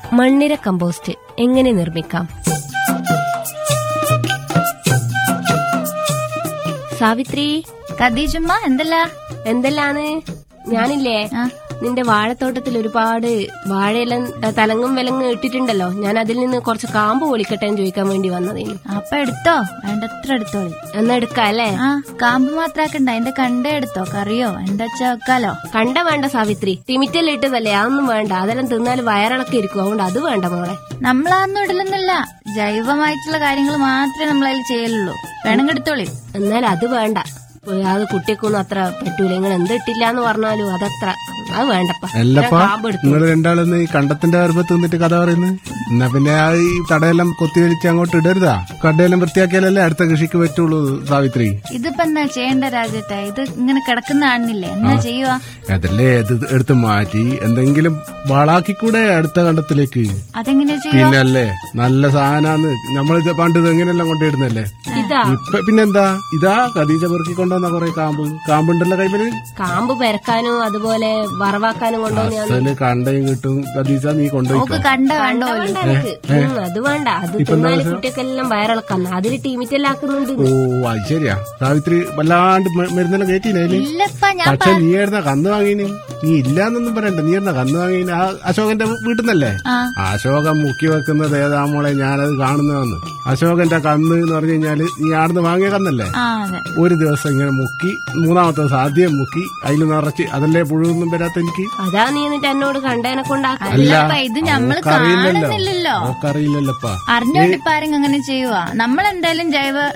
മണ്ണിര കമ്പോസ്റ്റ് എങ്ങനെ നിർമ്മിക്കാം സാവിത്രി കദീജുമ്മ എന്തല്ല എന്തെല്ലാന്ന് ഞാനില്ലേ ആ. നിന്റെ വാഴത്തോട്ടത്തിൽ ഒരുപാട് വാഴയെല്ലാം തലങ്ങും വിലങ്ങും ഇട്ടിട്ടുണ്ടല്ലോ ഞാൻ അതിൽ നിന്ന് കുറച്ച് കാമ്പ് പൊളിക്കട്ടെ എന്ന് ചോദിക്കാൻ വേണ്ടി വന്നതേനു അപ്പൊ എടുത്തോ വേണ്ടത്ര എടുത്തോളി എന്നാ എടുക്കാം അല്ലേ ആ കാമ്പ് മാത്രാക്കണ്ട അതിന്റെ കണ്ട എടുത്തോ കറിയോ എന്താച്ചാ വെക്കാലോ കണ്ട വേണ്ട സാവിത്രി ടിമിറ്റൽ ഇട്ടതല്ലേ അതൊന്നും വേണ്ട അതെല്ലാം തിന്നാൽ വയറിളക്കി ഇരിക്കും അതുകൊണ്ട് അത് വേണ്ട മോളെ നമ്മളതൊന്നും ഇടലൊന്നുമില്ല ജൈവമായിട്ടുള്ള കാര്യങ്ങൾ മാത്രമേ നമ്മളതിൽ ചെയ്യലുള്ളൂ വേണമെങ്കിൽ എടുത്തോളി എന്നാൽ അത് വേണ്ട അത് കുട്ടിക്കൊന്നും അത്ര പറ്റൂല നിങ്ങൾ എന്ത് ഇട്ടില്ല എന്ന് പറഞ്ഞാലും അതത്ര അത് വേണ്ടപ്പ അല്ലപ്പാ ഞാൻ കാമ്പ് എടുത്തു നിങ്ങൾ രണ്ടാളൊന്ന് ഈ കണ്ടത്തിന്റെ ഗർഭത്ത് നിന്നിട്ട് കഥ പറയുന്നത് എന്നാ പിന്നെ ആ ഈ തടയെല്ലാം കൊത്തി വലിച്ച് അങ്ങോട്ട് ഇടരുതാ കടയെല്ലാം വൃത്തിയാക്കിയാലല്ലേ അടുത്ത കൃഷിക്ക് പറ്റുള്ളൂ സാവിത്രി ഇതിപ്പോ എന്താ ചെയ്യേണ്ട രാജേട്ട ഇത് ഇങ്ങനെ കിടക്കുന്ന കാണുന്നില്ലേ എന്നാ ചെയ്യുവാ അതല്ലേ ഇത് എടുത്ത് മാറ്റി എന്തെങ്കിലും വളാക്കിക്കൂടെ അടുത്ത കണ്ടത്തിലേക്ക് അതെങ്ങനെയാ ചെയ്യുക പിന്നെ അല്ലേ നല്ല സാധനാന്ന് നമ്മളിത് പണ്ട് ഇത് എങ്ങനെയെല്ലാം കൊണ്ടിടുന്നല്ലേ ഇതാ ഇപ്പൊ പിന്നെന്താ ഇതാ ഖദീജ പെറുക്കി കൊണ്ടുവന്ന കൊറേ കാമ്പ് കാമ്പുണ്ടല്ലോ കൈമല് കാമ്പ് പെരക്കാനും അതുപോലെ വറവാക്കാനും കൊണ്ടുവന്ന് ഞാൻ അസല് കണ്ടയും കിട്ടും ഖദീജ നീ കൊണ്ടുപോയിക്കോ ഓക്ക് കണ്ട വേണ്ടോ വേണ്ട എനിക്ക്. ഉം, അത് വേണ്ട അത് തിന്നാല് കുട്ടിയൊക്കെല്ലാം വയറിളക്കാം അതിൽ ടീമിറ്റെല്ലാക്കുന്നുണ്ട് ഓ അത് ശരിയാ സാവിത്രി വല്ലാണ്ട് മ- മരുന്നെല്ലാം കയറ്റിനേല് ഇല്ലപ്പാ ഞാൻ പക്ഷെ നീ എഴുന്ന കന്ന് വാങ്ങീന് നീ ഇല്ലാന്നൊന്നും പറയണ്ട നീ എഴുന്ന കന്ന് വാങ്ങീന് ആ അശോകന്റെ വീട്ടിൽ നിന്നല്ലേ ആ അശോകൻ മുക്കി വെക്കുന്നത് ഏതാ മോളെ ഞാനത് കാണുന്നതെന്ന് അശോകന്റെ കന്ന് എന്ന് പറഞ്ഞു കഴിഞ്ഞാല് നീ ആടുന്ന് വാങ്ങിയ കന്നല്ലേ ആ അതെ ഒരു ദിവസം ഇങ്ങനെ മുക്കി മൂന്നാമത്തെ ദിവസം ആദ്യം മുക്കി അതിൽ നിറച്ച് അതല്ലേ പുഴുവൊന്നും വരാത്ത എനിക്ക് അതാ നീ എന്നിട്ട് എന്നോട് കണ്ടേനെ കൊണ്ടാക്ക അല്ലപ്പാ ഇത് നമ്മള് ഓക്കറിയില്ലല്ലോ കാണുന്നില്ലല്ലോ ഓക്കറിയില്ലല്ലോപ്പാ അറിഞ്ഞോണ്ട് ഇപ്പൊ ആരെങ്കിലും അങ്ങനെ ചെയ്യുവാ നമ്മൾ എന്തായാലും ജൈവ